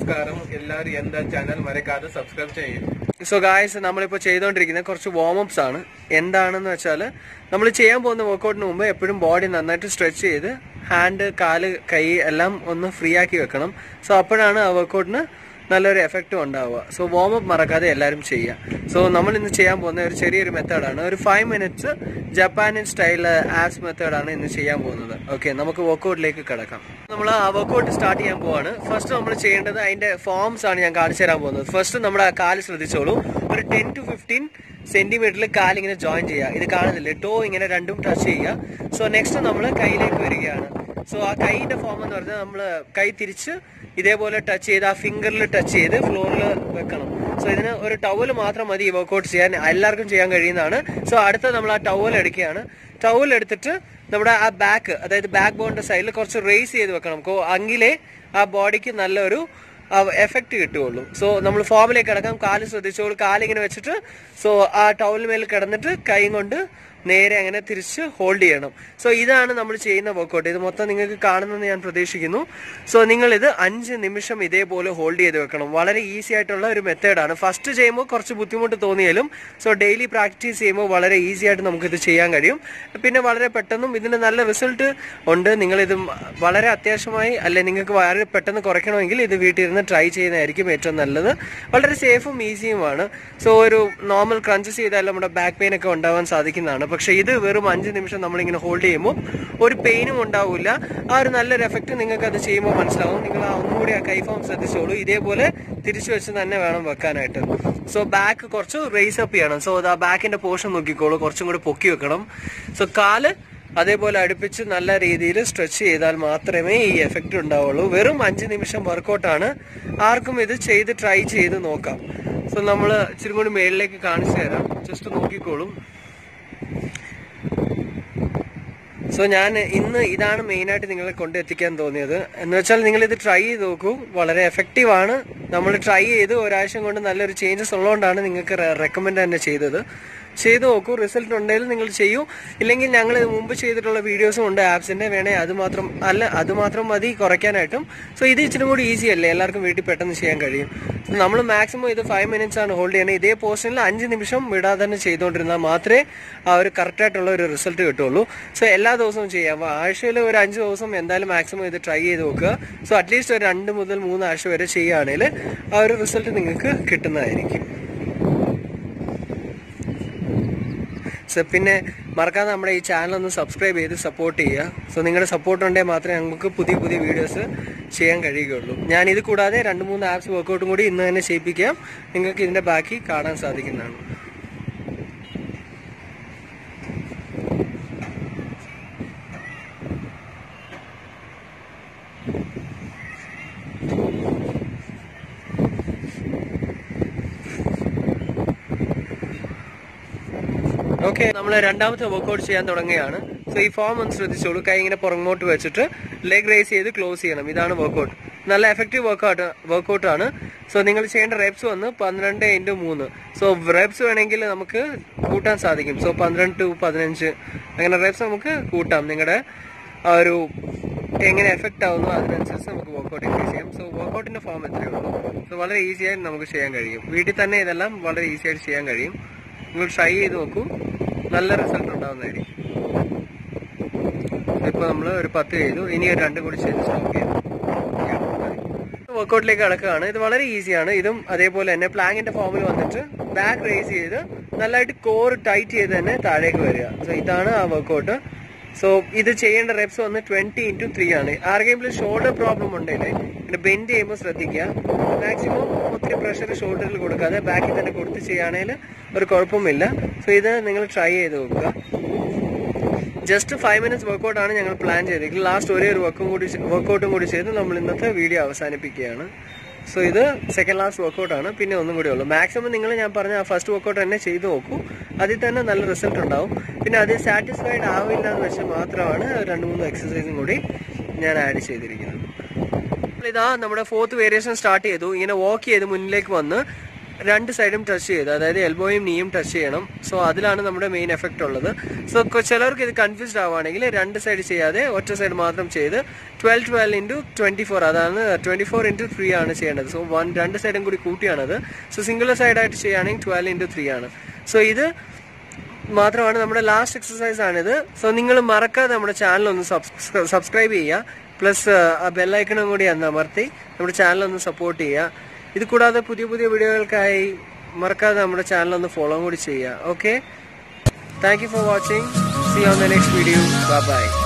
നമസ്കാരം എല്ലാവരും എന്താ ചാനൽ മറക്കാതെ സബ്സ്ക്രൈബ് ചെയ്യും സോ ഗായ്സ് നമ്മളിപ്പോൾ ചെയ്തുകൊണ്ടിരിക്കുന്ന കുറച്ച് വാമപ്സ് ആണ് എന്താണെന്ന് വെച്ചാൽ നമ്മൾ ചെയ്യാൻ പോകുന്ന വർക്കൗട്ടിന് മുമ്പ് എപ്പോഴും ബോഡി നന്നായിട്ട് സ്ട്രെച്ച് ചെയ്ത് ഹാൻഡ് കാല് കൈ എല്ലാം ഒന്ന് ഫ്രീ ആക്കി വെക്കണം സോ അപ്പോഴാണ് ആ വർക്കൗട്ടിന് നല്ലൊരു എഫക്റ്റും ഉണ്ടാവുക സോ വാമപ്പ് മറക്കാതെ എല്ലാവരും ചെയ്യുക സോ നമ്മൾ ഇന്ന് ചെയ്യാൻ പോകുന്ന ഒരു ചെറിയൊരു മെത്തേഡാണ് ഒരു ഫൈവ് മിനിറ്റ്സ് ജപ്പാനിൻ സ്റ്റൈൽ ആപ്സ് മെത്തേഡാണ് ഇന്ന് ചെയ്യാൻ പോകുന്നത് ഓക്കെ നമുക്ക് വർക്കൗട്ടിലേക്ക് കിടക്കാം നമ്മൾ ആ വർക്കൗട്ട് സ്റ്റാർട്ട് ചെയ്യാൻ പോവാണ് ഫസ്റ്റ് നമ്മൾ ചെയ്യേണ്ടത് അതിന്റെ ഫോംസ് ആണ് ഞാൻ കാണിച്ചു തരാൻ പോകുന്നത് ഫസ്റ്റ് നമ്മുടെ ആ കാല് ശ്രദ്ധിച്ചോളൂ ഒരു ടെൻ ടു ഫിഫ്റ്റീൻ സെന്റിമീറ്ററിൽ കാലിങ്ങനെ ജോയിൻ ചെയ്യുക ഇത് കാണുന്നില്ലേ ടോ ഇങ്ങനെ രണ്ടും ടച്ച് ചെയ്യുക സോ നെക്സ്റ്റ് നമ്മൾ കൈയിലേക്ക് വരികയാണ് സോ ആ കൈയുടെ ഫോം എന്ന് പറഞ്ഞാൽ നമ്മൾ കൈ തിരിച്ച് ഇതേപോലെ ടച്ച് ചെയ്ത് ആ ഫിംഗറിൽ ടച്ച് ചെയ്ത് ഫ്ലോറിൽ വെക്കണം സോ ഇതിന് ഒരു ടവൽ മാത്രം മതി ഈ വർക്കൗട്ട് ചെയ്യാൻ എല്ലാവർക്കും ചെയ്യാൻ കഴിയുന്നതാണ് സോ അടുത്ത നമ്മൾ ആ ടവൽ എടുക്കുകയാണ് ടവൽ എടുത്തിട്ട് നമ്മുടെ ആ ബാക്ക് അതായത് ബാക്ക് ബോണിന്റെ സൈഡിൽ കുറച്ച് റേസ് ചെയ്ത് വെക്കണം കോ- അങ്കിലേ ആ ബോഡിക്ക് നല്ലൊരു എഫക്റ്റ് കിട്ടുകയുള്ളൂ സോ നമ്മൾ ഫോമിലേക്ക് കിടക്കാം കാല് ശ്രദ്ധിച്ചോളൂ കാലിങ്ങനെ വെച്ചിട്ട് സോ ആ ടൗലിന് കിടന്നിട്ട് കൈ കൊണ്ട് നേരെ അങ്ങനെ തിരിച്ച് ഹോൾഡ് ചെയ്യണം സോ ഇതാണ് നമ്മൾ ചെയ്യുന്ന വർക്കൗട്ട് ഇത് മൊത്തം നിങ്ങൾക്ക് കാണുമെന്ന് ഞാൻ പ്രതീക്ഷിക്കുന്നു സോ നിങ്ങൾ ഇത് അഞ്ച് നിമിഷം ഇതേപോലെ ഹോൾഡ് ചെയ്ത് വെക്കണം വളരെ ഈസി ആയിട്ടുള്ള ഒരു മെത്തേഡാണ് ഫസ്റ്റ് ചെയ്യുമ്പോൾ കുറച്ച് ബുദ്ധിമുട്ട് തോന്നിയാലും സോ ഡെയിലി പ്രാക്ടീസ് ചെയ്യുമ്പോൾ വളരെ ഈസി ആയിട്ട് നമുക്കിത് ചെയ്യാൻ കഴിയും പിന്നെ വളരെ പെട്ടെന്നും ഇതിന് നല്ല റിസൾട്ട് ഉണ്ട് നിങ്ങളിത് വളരെ അത്യാവശ്യമായി അല്ലെ നിങ്ങൾക്ക് വളരെ പെട്ടെന്ന് കുറയ്ക്കണമെങ്കിൽ ഇത് വീട്ടിലിരുന്ന് ട്രൈ ചെയ്യുന്നതായിരിക്കും ഏറ്റവും നല്ലത് വളരെ സേഫും ഈസിയുമാണ് സോ ഒരു നോർമൽ ക്രഞ്ചസ് ചെയ്താൽ നമ്മുടെ ബാക്ക് പെയിൻ ഒക്കെ ഉണ്ടാവാൻ സാധിക്കുന്നതാണ് പക്ഷെ ഇത് വെറും അഞ്ച് നിമിഷം നമ്മളിങ്ങനെ ഹോൾഡ് ചെയ്യുമ്പോൾ ഒരു പെയിനും ഉണ്ടാവില്ല ആ ഒരു നല്ലൊരു എഫക്റ്റ് നിങ്ങൾക്ക് അത് ചെയ്യുമ്പോൾ മനസ്സിലാവും നിങ്ങൾ ആ ഒന്നുകൂടി ആ കൈഫോം ശ്രദ്ധിച്ചോളൂ ഇതേപോലെ തിരിച്ചു വെച്ച് തന്നെ വേണം വെക്കാനായിട്ട് സോ ബാക്ക് കുറച്ച് റേസ് അപ്പ് ചെയ്യണം സോ ആ ബാക്കിന്റെ പോർഷൻ നോക്കിക്കോളൂ കുറച്ചും കൂടി പൊക്കി വെക്കണം സോ കാല് അതേപോലെ അടുപ്പിച്ച് നല്ല രീതിയിൽ സ്ട്രെച്ച് ചെയ്താൽ മാത്രമേ ഈ എഫക്റ്റ് ഉണ്ടാവുള്ളൂ വെറും അഞ്ച് നിമിഷം വർക്കൗട്ടാണ് ആർക്കും ഇത് ചെയ്ത് ട്രൈ ചെയ്ത് നോക്കാം സോ നമ്മൾ ഇച്ചിരി കൂടി മേളിലേക്ക് കാണിച്ചു തരാം ജസ്റ്റ് നോക്കിക്കോളും സോ ഞാൻ ഇന്ന് ഇതാണ് മെയിനായിട്ട് നിങ്ങളെ കൊണ്ടെത്തിക്കാൻ തോന്നിയത് എന്ന് വെച്ചാൽ നിങ്ങൾ ഇത് ട്രൈ ചെയ്ത് നോക്കൂ വളരെ എഫക്റ്റീവ് ആണ് നമ്മൾ ട്രൈ ചെയ്ത് ഒരാഴ്ച കൊണ്ട് നല്ലൊരു ചേഞ്ചസ് ഉള്ളതുകൊണ്ടാണ് നിങ്ങൾക്ക് റെക്കമെൻഡ് തന്നെ ചെയ്തത് ചെയ്ത് നോക്കൂ റിസൾട്ട് ഉണ്ടെങ്കിൽ നിങ്ങൾ ചെയ്യൂ ഇല്ലെങ്കിൽ ഞങ്ങൾ ഇത് മുമ്പ് ചെയ്തിട്ടുള്ള വീഡിയോസും ഉണ്ട് ആപ്സിന്റെ വേണേ അത് മാത്രം അല്ല അത് മാത്രം മതി കുറയ്ക്കാനായിട്ടും സോ ഇത് ഇച്ചിരി കൂടി ഈസി അല്ലേ എല്ലാവർക്കും വീട്ടിൽ പെട്ടെന്ന് ചെയ്യാൻ കഴിയും നമ്മൾ മാക്സിമം ഇത് ഫൈവ് മിനിറ്റ്സ് ആണ് ഹോൾഡ് ചെയ്യുന്നത് ഇതേ പോർഷനിൽ അഞ്ച് നിമിഷം വിടാതെ തന്നെ ചെയ്തുകൊണ്ടിരുന്നാൽ മാത്രമേ ആ ഒരു കറക്റ്റ് ആയിട്ടുള്ള ഒരു റിസൾട്ട് കിട്ടുള്ളൂ സോ എല്ലാ ദിവസവും ചെയ്യാം ആഴ്ചയിൽ ഒരു അഞ്ച് ദിവസം എന്തായാലും മാക്സിമം ഇത് ട്രൈ ചെയ്ത് നോക്കുക സോ അറ്റ്ലീസ്റ്റ് ഒരു രണ്ട് മുതൽ മൂന്ന് ആഴ്ച വരെ ചെയ്യുകയാണെങ്കിൽ ആ ഒരു റിസൾട്ട് നിങ്ങൾക്ക് കിട്ടുന്നതായിരിക്കും സോ പിന്നെ മറക്കാതെ നമ്മുടെ ഈ ചാനൽ ഒന്ന് സബ്സ്ക്രൈബ് ചെയ്ത് സപ്പോർട്ട് ചെയ്യുക സോ നിങ്ങളുടെ സപ്പോർട്ട് ഉണ്ടെങ്കിൽ മാത്രമേ നമുക്ക് പുതിയ പുതിയ വീഡിയോസ് ചെയ്യാൻ കഴിയുകയുള്ളൂ ഞാൻ ഇത് കൂടാതെ രണ്ട് മൂന്ന് ആപ്സ് വർക്കൗട്ടും കൂടി ഇന്ന് തന്നെ ചെയ്യിപ്പിക്കാം നിങ്ങൾക്ക് ഇതിന്റെ ബാക്കി കാണാൻ സാധിക്കുന്നതാണ് ഓക്കെ നമ്മൾ രണ്ടാമത്തെ വർക്കൗട്ട് ചെയ്യാൻ തുടങ്ങുകയാണ് സോ ഈ ഫോം ഒന്ന് ശ്രദ്ധിച്ചോളൂ കൈ ഇങ്ങനെ പുറങ്ങോട്ട് വെച്ചിട്ട് ലെഗ് റേസ് ചെയ്ത് ക്ലോസ് ചെയ്യണം ഇതാണ് വർക്കൗട്ട് നല്ല എഫക്റ്റീവ് വർക്കൗട്ട് വർക്കൗട്ട് ആണ് സോ നിങ്ങൾ ചെയ്യേണ്ട റെപ്സ് വന്ന് പന്ത്രണ്ട് ഇൻറ്റു മൂന്ന് സോ റെപ്സ് വേണമെങ്കിൽ നമുക്ക് കൂട്ടാൻ സാധിക്കും സോ പന്ത്രണ്ട് ടു പതിനഞ്ച് അങ്ങനെ റെപ്സ് നമുക്ക് കൂട്ടാം നിങ്ങളുടെ ആ ഒരു എങ്ങനെ എഫക്റ്റ് ആവുന്നു അതിനനുസരിച്ച് നമുക്ക് വർക്കൗട്ട് ഇൻക്രീസ് ചെയ്യാം സോ വർക്കൗട്ടിന്റെ ഫോം എത്രയേ ഉള്ളൂ സോ വളരെ ഈസി ആയിട്ട് നമുക്ക് ചെയ്യാൻ കഴിയും വീട്ടിൽ തന്നെ ഇതെല്ലാം വളരെ ഈസി ആയിട്ട് ചെയ്യാൻ കഴിയും നിങ്ങൾ ട്രൈ ചെയ്ത് നോക്കൂ നല്ല റിസൾട്ട് ഉണ്ടാവുന്നതായിരിക്കും ഇപ്പൊ നമ്മൾ ഒരു പത്ത് ചെയ്തു ഇനി ഒരു രണ്ടും കൂടി ചെയ്ത് സ്റ്റോപ്പ് ചെയ്തു വർക്കൗട്ടിലേക്ക് കിടക്കുകയാണ് ഇത് വളരെ ഈസിയാണ് ഇതും അതേപോലെ തന്നെ പ്ലാങ്ങിന്റെ ഫോമിൽ വന്നിട്ട് ബാക്ക് റേസ് ചെയ്ത് നല്ലതായിട്ട് കോർ ടൈറ്റ് ചെയ്ത് തന്നെ താഴേക്ക് വരിക സോ ഇതാണ് ആ വർക്കൗട്ട് സോ ഇത് ചെയ്യേണ്ട റെപ്സ് വന്ന് ട്വന്റി ഇൻറ്റു ത്രീ ആണ് ആർക്കെങ്കിലും ഷോൾഡർ പ്രോബ്ലം ഉണ്ടെങ്കിൽ പിന്നെ ബെൻഡ് ചെയ്യുമ്പോൾ ശ്രദ്ധിക്കുക മാക്സിമം ഒത്തിരി പ്രഷർ ഷോൾഡറിൽ കൊടുക്കാതെ ബാക്കിൽ തന്നെ കൊടുത്ത് ചെയ്യുകയാണെങ്കിൽ ഒരു കുഴപ്പമില്ല സോ ഇത് നിങ്ങൾ ട്രൈ ചെയ്ത് നോക്കുക ജസ്റ്റ് ഫൈവ് മിനിറ്റ്സ് വർക്കൗട്ട് ആണ് ഞങ്ങൾ പ്ലാൻ ചെയ്തിരിക്കുന്നത് ലാസ്റ്റ് ഒരേ ഒരു വർക്കും കൂടി വർക്കൗട്ടും കൂടി ചെയ്ത് നമ്മൾ ഇന്നത്തെ വീഡിയോ അവസാനിപ്പിക്കുകയാണ് സോ ഇത് സെക്കൻഡ് ലാസ്റ്റ് വർക്കൗട്ട് ആണ് പിന്നെ ഒന്നും കൂടി ഉള്ളൂ മാക്സിമം നിങ്ങൾ ഞാൻ പറഞ്ഞ ആ ഫസ്റ്റ് വർക്കൗട്ട് തന്നെ ചെയ്തു നോക്കൂ അതിൽ തന്നെ നല്ല റിസൾട്ട് ഉണ്ടാവും പിന്നെ അതിൽ സാറ്റിസ്ഫൈഡ് ആവില്ല എന്ന് വെച്ചാൽ മാത്രമാണ് രണ്ട് മൂന്ന് എക്സസൈസും കൂടി ഞാൻ ആഡ് ചെയ്തിരിക്കുന്നത് ഇതാ നമ്മുടെ ഫോർത്ത് വേരിയേഷൻ സ്റ്റാർട്ട് ചെയ്തു ഇങ്ങനെ വാക്ക് ചെയ്ത് മുന്നിലേക്ക് വന്ന് രണ്ട് സൈഡും ടച്ച് ചെയ്ത് അതായത് എൽബോയും നീയും ടച്ച് ചെയ്യണം സോ അതിലാണ് നമ്മുടെ മെയിൻ എഫക്റ്റ് ഉള്ളത് സോ ചിലർക്ക് ഇത് കൺഫ്യൂസ്ഡ് ആവുകയാണെങ്കിൽ രണ്ട് സൈഡ് ചെയ്യാതെ ഒറ്റ സൈഡ് മാത്രം ചെയ്ത് twelve twelve into twenty four അതാണ് ട്വൻറ്റി ഫോർ ഇൻറ്റു ത്രീ ആണ് ചെയ്യേണ്ടത് സോ വൺ രണ്ട് സൈഡും കൂടി കൂട്ടിയാണത് സോ സിംഗിൾ സൈഡായിട്ട് ചെയ്യുകയാണെങ്കിൽ ട്വൽവ് ഇൻറ്റു ത്രീ ആണ് സോ ഇത് മാത്രമാണ് നമ്മുടെ ലാസ്റ്റ് എക്സസൈസ് ആണിത് സോ നിങ്ങൾ മറക്കാതെ നമ്മുടെ ചാനൽ ഒന്ന് സബ്സ്ക്രൈബ് ചെയ്യുക പ്ലസ് ആ ബെല്ലൈക്കണും കൂടി ഒന്ന് അമർത്തി നമ്മുടെ ചാനൽ ഒന്ന് സപ്പോർട്ട് ചെയ്യുക ഇത് കൂടാതെ പുതിയ പുതിയ വീഡിയോകൾക്കായി മറക്കാതെ നമ്മുടെ ചാനൽ ഒന്ന് ഫോളോ കൂടി ചെയ്യുക okay thank you for watching see on the next video by